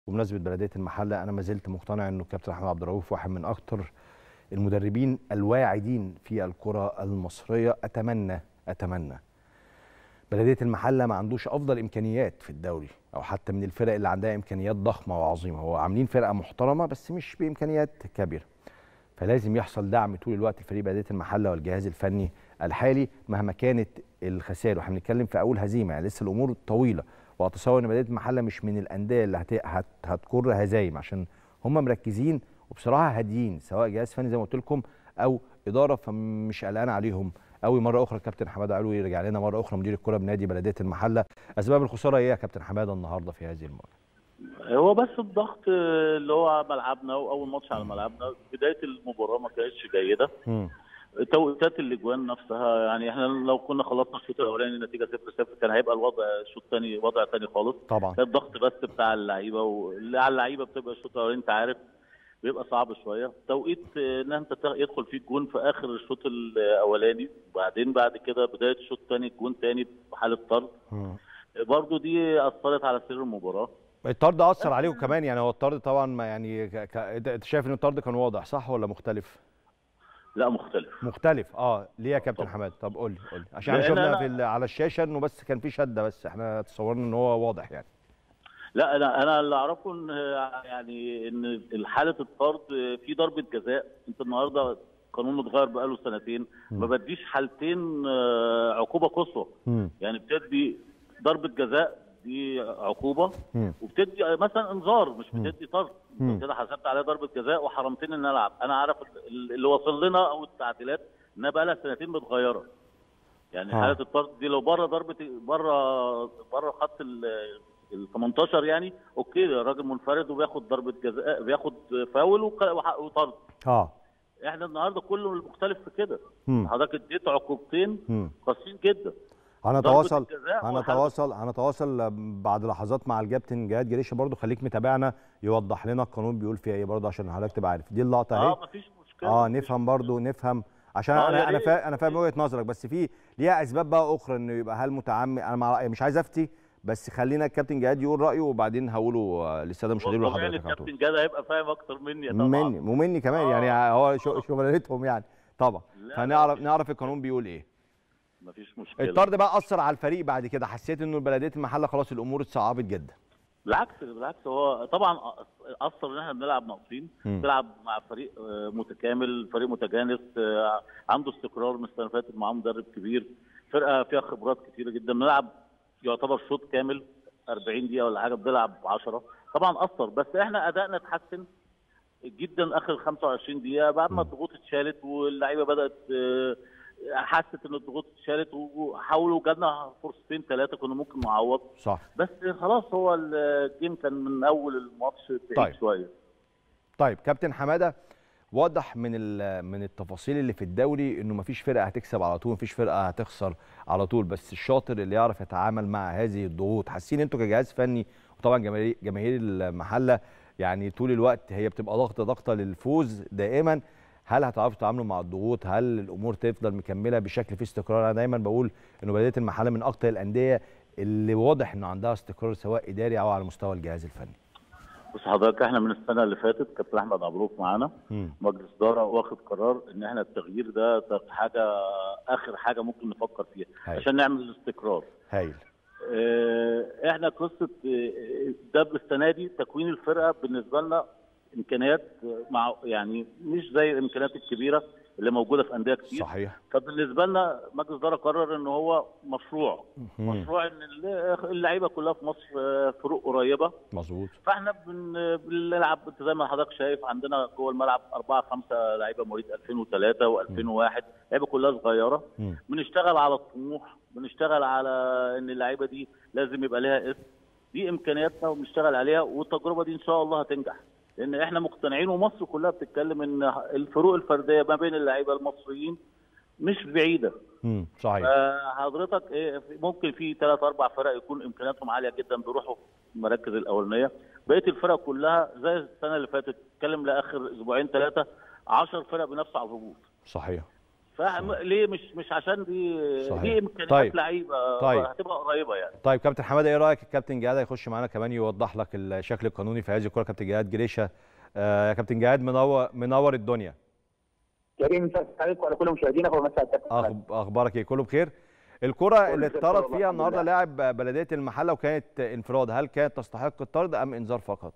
بمناسبه بلديه المحله انا ما زلت مقتنع انه كابتن احمد عبد الرؤوف واحد من اكثر المدربين الواعدين في الكره المصريه اتمنى اتمنى بلديه المحله ما عندوش افضل امكانيات في الدوري او حتى من الفرق اللي عندها امكانيات ضخمه وعظيمه هو عاملين فرقه محترمه بس مش بامكانيات كبيره فلازم يحصل دعم طول الوقت لفريق بلديه المحله والجهاز الفني الحالي مهما كانت الخسائر واحنا بنتكلم في اول هزيمه يعني لسه الامور طويله واتصور ان بلديه المحله مش من الانديه اللي هت... هت... هتكر هزايم عشان هم مركزين وبصراحه هاديين سواء جهاز فني زي ما قلت لكم او اداره فمش قلقان عليهم قوي مره اخرى كابتن حماده علوي يرجع لنا مره اخرى مدير الكره بنادي بلديه المحله اسباب الخساره ايه يا كابتن حماده النهارده في هذه المباراه هو بس الضغط اللي هو على ملعبنا واول ماتش على ملعبنا بدايه المباراه ما كانتش جيده مم. توقيتات الاجوان نفسها يعني احنا لو كنا خلصنا الشوط الاولاني النتيجه 0 0 كان هيبقى الوضع الشوط الثاني وضع ثاني خالص طبعا كان الضغط بس بتاع اللعيبه واللي على اللعيبه بتبقى الشوط الاولاني انت عارف بيبقى صعب شويه توقيت آه، ان انت تا- يدخل فيك جون في اخر الشوط الاولاني وبعدين بعد كده بدايه الشوط الثاني جون ثاني بحاله طرد مم. برضو دي اثرت على سير المباراه الطرد اثر عليكم كمان يعني هو الطرد طبعا ما يعني ك... ك... انت شايف ان الطرد كان واضح صح ولا مختلف لا مختلف مختلف اه ليه يا كابتن طبعا. حماد طب قول لي قول لي عشان احنا لأن شفنا أنا- في ال- على الشاشه انه بس كان في شده بس احنا تصورنا ان هو واضح يعني لا انا انا اللي اعرفه ان يعني ان حاله الطرد في ضربه جزاء انت النهارده قانون اتغير بقاله سنتين ما بديش حالتين آه، عقوبه قصوى مم. يعني بتدي ضربه جزاء دي عقوبه مم. وبتدي مثلا انذار مش بتدي طرد مم. انت كده حسبت عليها ضربه جزاء وحرمتني ان العب انا عارف اللي وصل لنا او التعديلات انها بقى لها سنتين متغيره يعني آه. حاله الطرد دي لو بره ضربه بره بره خط ال ال 18 يعني اوكي الراجل منفرد وبياخد ضربه جزاء بياخد فاول وق- وح- وطرد اه احنا النهارده كله المختلف في كده مم. حضرتك اديت عقوبتين مم. قاسيين جدا هنتواصل الجزاء هنتواصل هنتواصل بعد لحظات مع الكابتن جهاد جريشه برضو خليك متابعنا يوضح لنا القانون بيقول فيها ايه برضو عشان حضرتك تبقى عارف دي اللقطه اهي اه مفيش مشكله اه مفيش نفهم برضو نفهم عشان آه، انا يا انا ريت. فا... انا فاهم وجهه نظرك بس في ليها اسباب بقى اخرى انه يبقى هل متعمد انا مع... مش عايز افتي بس خلينا الكابتن جهاد يقول رايه وبعدين هقوله آه، للساده المشاهدين طبعا ولحضرتك على طول الكابتن جاد هيبقى فاهم اكتر مني طبعا مني ومني كمان آه. يعني هو شو- شغلانتهم يعني طبعا لا، فنعرف لا. نعرف القانون بيقول ايه مفيش مشكله الطرد بقى اثر على الفريق بعد كده حسيت انه بلديه المحله خلاص الامور اتصعبت جدا بالعكس بالعكس هو طبعا اثر ان احنا بنلعب ناقصين مم. بنلعب مع فريق آه، متكامل فريق متجانس آه، عنده استقرار من السنه اللي فاتت معاه مدرب كبير فرقه فيها خبرات كتيره جدا بنلعب يعتبر شوط كامل 40 دقيقه ولا حاجه بنلعب 10 طبعا اثر بس احنا ادائنا اتحسن جدا اخر 25 دقيقه بعد ما الضغوط اتشالت واللعيبه بدات آه، حست ان الضغوط اتشالت وحاولوا جالنا فرصتين ثلاثه كنا ممكن نعوض صح بس خلاص هو الجيم كان من اول الماتش طيب. بعيد شويه طيب كابتن حماده واضح من ال- من التفاصيل اللي في الدوري انه مفيش فرقه هتكسب على طول مفيش فرقه هتخسر على طول بس الشاطر اللي يعرف يتعامل مع هذه الضغوط حاسين انتوا كجهاز فني وطبعا جماهير جماهير المحله يعني طول الوقت هي بتبقى ضغطه ضغطه للفوز دائما هل هتعرفوا تتعاملوا مع الضغوط هل الامور تفضل مكمله بشكل فيه استقرار انا دايما بقول انه بلديه المحله من اكتر الانديه اللي واضح انه عندها استقرار سواء اداري او على مستوى الجهاز الفني بص حضرتك احنا من السنه اللي فاتت كابتن احمد مبروك معانا مم. مجلس اداره واخد قرار ان احنا التغيير ده ده حاجه اخر حاجه ممكن نفكر فيها هاي. عشان نعمل الاستقرار هايل اه، احنا قصه اه، ده السنه دي تكوين الفرقه بالنسبه لنا امكانيات مع يعني مش زي الامكانيات الكبيره اللي موجوده في انديه كتير صحيح فبالنسبه لنا مجلس الاداره قرر ان هو مشروع مم. مشروع ان اللعيبه كلها في مصر اه، فروق قريبه مظبوط فاحنا بن- بنلعب انت زي ما حضرتك شايف عندنا جوه الملعب اربعه خمسه لعيبه مواليد 2003 و2001 لعيبه كلها صغيره مم. بنشتغل على الطموح بنشتغل على ان اللعيبه دي لازم يبقى لها اسم دي امكانياتنا وبنشتغل عليها والتجربه دي ان شاء الله هتنجح لان احنا مقتنعين ومصر كلها بتتكلم ان الفروق الفرديه ما بين اللعيبه المصريين مش بعيده امم صحيح حضرتك إيه، في- ممكن في ثلاث اربع فرق يكون امكانياتهم عاليه جدا بيروحوا في المراكز الاولانيه بقيه الفرق كلها زي السنه اللي فاتت اتكلم لاخر اسبوعين ثلاثه 10 فرق بنفس على الهبوط صحيح فليه مش مش عشان دي صحيح. دي امكانيات طيب. لعيبه طيب. هتبقى قريبه يعني طيب كابتن حماده ايه رايك الكابتن جهاد هيخش معانا كمان يوضح لك الشكل القانوني في هذه الكره كابتن جهاد جريشه آه يا كابتن جهاد منور منور الدنيا كريم مساء عليكم وعلى كل مشاهدينا ومساء الخير. أخب- اخبارك ايه كله بخير الكره اللي بخير اتطرد والله، فيها الحمد النهارده لله. لاعب بلديه المحله وكانت انفراد هل كانت تستحق الطرد ام انذار فقط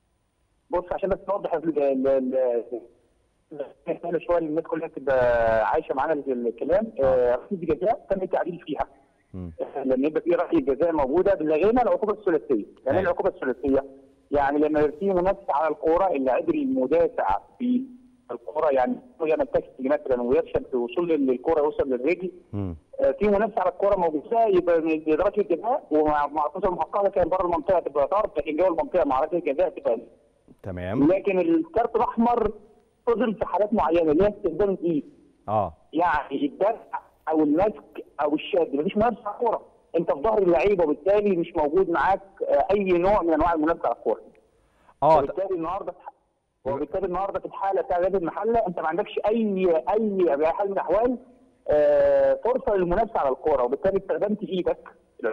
بص عشان بس نوضح ال- ال- ال- احنا شويه الناس كلها تبقى عايشه معانا ال- الكلام آه، ركله جزاء تم التعديل فيها مم. آه، لما يبقى في ركله جزاء موجوده لغينا العقوبه الثلاثيه يعني أيوة. ايه العقوبه الثلاثيه يعني لما يبقى في منافسه على الكوره اللاعب المدافع في الكوره يعني هو يعمل تاكسي مثلا ويفشل في وصول للكوره يوصل للرجل مم. آه، في منافسه على الكوره موجوده يبقى ركله جزاء ومع مع القصه المحققه كان بره المنطقه تبقى طرد لكن جوه المنطقه مع ركله جزاء تبقى تمام لكن الكارت الاحمر فضل في حالات معينه اللي هي استخدام الايد اه يعني الدفع او المسك او الشد مفيش منافسه على الكوره انت في ظهر اللعيبه وبالتالي مش موجود معاك آه، اي نوع من انواع المنافسه على الكوره اه وبالتالي النهارده وبالتالي النهارده في الحاله بتاع نادي المحله انت ما عندكش اي اي باي حال من الاحوال آه، فرصه للمنافسه على الكوره وبالتالي استخدمت ايدك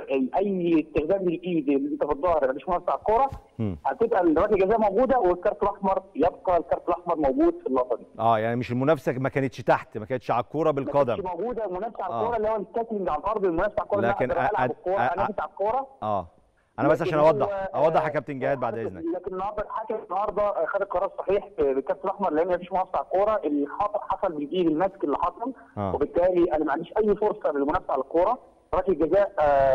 اي استخدام للايد اللي انت في الظهر مفيش منافسه على الكوره مم. هتبقى ركله الجزاء موجوده والكارت الاحمر يبقى الكارت الاحمر موجود في اللقطه دي اه يعني مش المنافسه ما كانتش تحت ما كانتش على الكوره ما بالقدم كانتش موجوده منافسه على آه. الكوره اللي هو التاكلينج على الارض المنافسه على الكوره إن أنا لكن أقدر العب أ- الكوره أ- انافس على الكوره اه انا بس لكن عشان هو، اوضح اوضح يا آه، كابتن جهاد بعد لكن- اذنك لكن النهارده الحكم النهارده خد القرار الصحيح بالكابتن الاحمر لان مفيش منافسه على الكوره الخطا حصل بالايد المسك اللي حصل آه. وبالتالي انا ما عنديش اي فرصه للمنافسه على الكوره ركله جزاء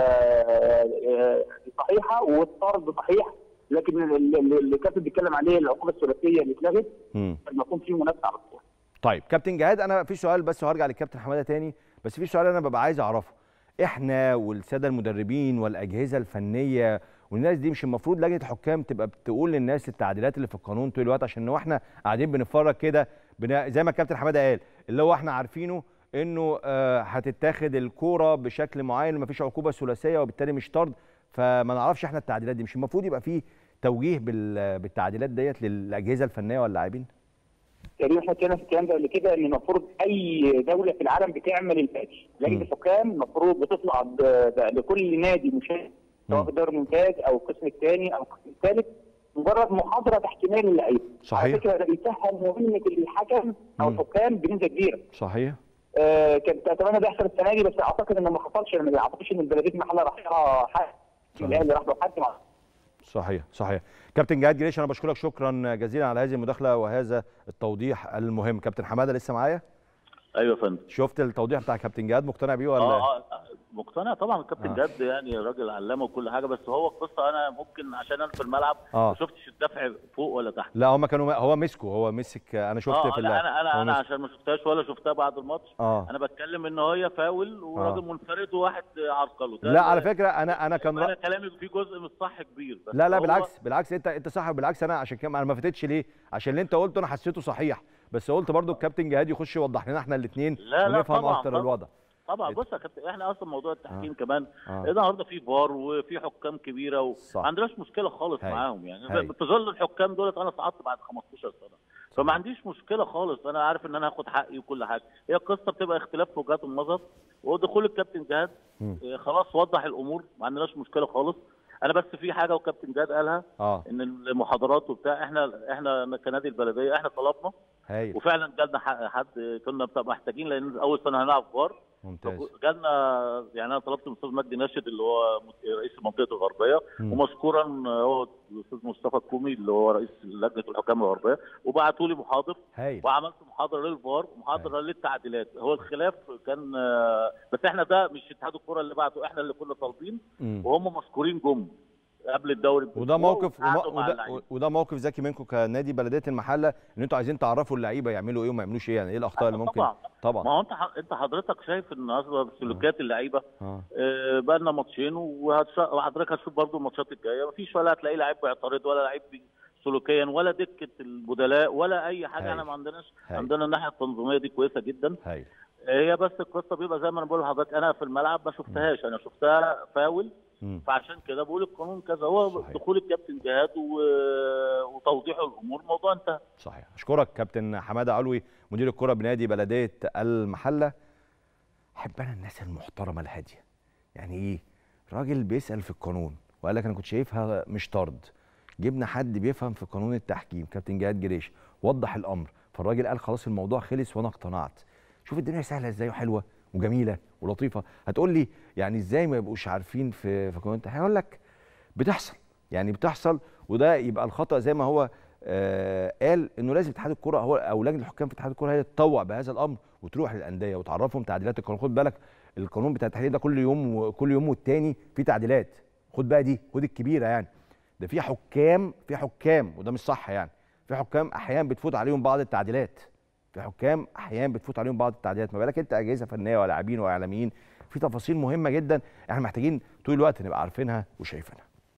آه، آه، صحيحه والطرد صحيح لكن ال- ال- اللي الكابتن بيتكلم عليه العقوبه الثلاثيه اللي اتلغت مم. لما يكون في منافسه على الكوره طيب كابتن جهاد انا في سؤال بس وهرجع للكابتن حماده تاني بس في سؤال انا ببقى عايز اعرفه احنا والساده المدربين والاجهزه الفنيه والناس دي مش المفروض لجنه الحكام تبقى بتقول للناس التعديلات اللي في القانون طول الوقت عشان لو احنا قاعدين بنتفرج كده بنا- زي ما الكابتن حماده قال اللي هو احنا عارفينه انه آه، هتتاخد الكوره بشكل معين ومفيش عقوبه ثلاثيه وبالتالي مش طرد فما نعرفش احنا التعديلات دي مش المفروض يبقى فيه توجيه بال- بالتعديلات ديت للاجهزه الفنيه واللاعبين تقريبا احنا اتكلمنا في الكلام ده قبل كده ان المفروض اي دوله في العالم بتعمل الباتش لجنه مم. الحكام المفروض بتطلع ب- ب- لكل نادي مشارك سواء مم. في الدوري الممتاز او القسم الثاني او القسم الثالث مجرد محاضره تحكيميه للعيبه صحيح. على فكره ده بيسهل مهمه الحكم او مم. الحكام بنسبه كبيره صحيح آه كنت اتمنى ده يحصل السنه دي بس اعتقد انه ما حصلش لان ما اعتقدش ان البلديه المحله راح لها حق صحيح. الاهلي راح له حد مع صحيح صحيح كابتن جهاد جريش انا بشكرك شكرا جزيلا على هذه المداخله وهذا التوضيح المهم كابتن حماده لسه معايا ايوه يا فندم شفت التوضيح بتاع كابتن جهاد مقتنع بيه ولا اه اه مقتنع طبعا الكابتن آه. جد يعني راجل علامه وكل حاجه بس هو القصه انا ممكن عشان انا في الملعب آه. ما شفتش الدفع فوق ولا تحت لا هم كانوا هو مسكه هو مسك انا شفت اه في لا اللعب انا هو انا انا مسك. عشان ما شفتهاش ولا شفتها بعد الماتش اه انا بتكلم ان هي فاول وراجل منفرد وواحد عرقله ده لا على فكره انا انا كان انا رأ- كلامي فيه جزء مش صح كبير بس لا لا هو- بالعكس بالعكس انت انت صح بالعكس انا عشان كده انا ما فاتتش ليه عشان اللي انت قلته انا حسيته صحيح بس قلت برضو الكابتن جهاد يخش يوضح لنا احنا الاثنين لا لا ونفهم طبعاً، اكتر طبعاً. الوضع طبعا إيه؟ بص يا كابتن احنا اصلا موضوع التحكيم آه. كمان آه. النهارده في فار وفي حكام كبيره صح. وما عندناش مشكله خالص هاي. معاهم يعني هاي. بتظل الحكام دولت انا صعدت بعد 15 سنه فما عنديش مشكله خالص انا عارف ان انا هاخد حقي وكل حاجه هي القصه بتبقى اختلاف في وجهات النظر ودخول الكابتن جهاد مم. آه، خلاص وضح الامور ما عندناش مشكله خالص انا بس في حاجه وكابتن جهاد قالها اه ان المحاضرات وبتاع احنا احنا كنادي البلديه احنا طلبنا هايل وفعلا جالنا ح- حد كنا بتبقى محتاجين لان اول سنه هنلعب فار ممتاز جالنا يعني انا طلبت من الاستاذ مجدي ناشد اللي هو مت- رئيس المنطقه الغربيه مم. ومشكورا هو الاستاذ مصطفى الكومي اللي هو رئيس لجنه الحكام الغربيه وبعتوا لي محاضر هايل وعملت محاضره للفار ومحاضره للتعديلات هو الخلاف كان آه، بس احنا ده مش اتحاد الكره اللي بعته احنا اللي كنا طالبين مم. وهم مشكورين جم قبل الدوري وده بأسبوع موقف وقعدوا وما مع وده, اللعيبة. وده موقف ذكي منكم كنادي بلديه المحله ان انتوا عايزين تعرفوا اللعيبه يعملوا ايه وما يعملوش ايه يعني ايه الاخطاء اللي ممكن طبعا طبعا ما هو انت ح- انت حضرتك شايف ان اصلا سلوكيات اللعيبه اه آه، بقى لنا ماتشين وهتش- وحضرتك هتشوف برضو الماتشات الجايه مفيش ولا هتلاقي لعيب بيعترض ولا لعيب بي- سلوكيا ولا دكه البدلاء ولا اي حاجه هايل. احنا ما عندناش هايل. عندنا الناحيه التنظيميه دي كويسه جدا هايل هي بس القصه بيبقى زي ما انا بقول لحضرتك انا في الملعب ما شفتهاش انا شفتها فاول مم. فعشان كده بقول القانون كذا هو صحيح. دخول الكابتن جهاد و... وتوضيح الامور الموضوع انتهى صحيح اشكرك كابتن حماده علوي مدير الكره بنادي بلديه المحله احب انا الناس المحترمه الهاديه يعني ايه راجل بيسال في القانون وقال لك انا كنت شايفها مش طرد جبنا حد بيفهم في قانون التحكيم كابتن جهاد جريش وضح الامر فالراجل قال خلاص الموضوع خلص وانا اقتنعت شوف الدنيا سهله ازاي وحلوه وجميله ولطيفه هتقول لي يعني ازاي ما يبقوش عارفين في في قانون التحكيم هقول لك بتحصل يعني بتحصل وده يبقى الخطا زي ما هو آه قال انه لازم اتحاد الكره هو او لجنه الحكام في اتحاد الكره هي اللي تطوع بهذا الامر وتروح للانديه وتعرفهم تعديلات القانون خد بالك القانون بتاع التحليل ده كل يوم وكل يوم والتاني في تعديلات خد بقى دي خد الكبيره يعني ده في حكام في حكام وده مش صح يعني في حكام احيانا بتفوت عليهم بعض التعديلات في حكام احيانا بتفوت عليهم بعض التعديلات ما بالك انت اجهزه فنيه ولاعبين واعلاميين في تفاصيل مهمه جدا احنا محتاجين طول الوقت نبقى عارفينها وشايفينها